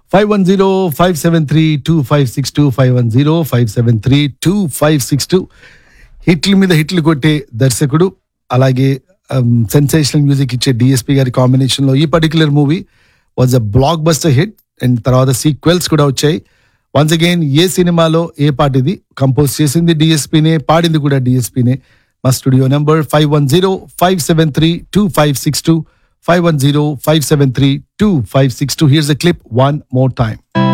five one zero five seven three two five six two five one zero five seven three two five six two హిట్ల మీద హిట్లు కొట్టే దర్శకుడు అలాగే sensational music ఇచ్చే DSP గారి కాంబినేషన్లో ఈ particular movie was a block buster hit and తర్వాత సీక్వెల్స్ కూడా వచ్చాయి వన్స్ అగైన్ ఏ సినిమాలో ఏ పాట ఇది కంపోజ్ చేసింది డిఎస్పీనే పాడింది కూడా డిఎస్పీనే మా studio number five one zero five seven three two five six two five one zero five seven three two five six two here's the clip one more time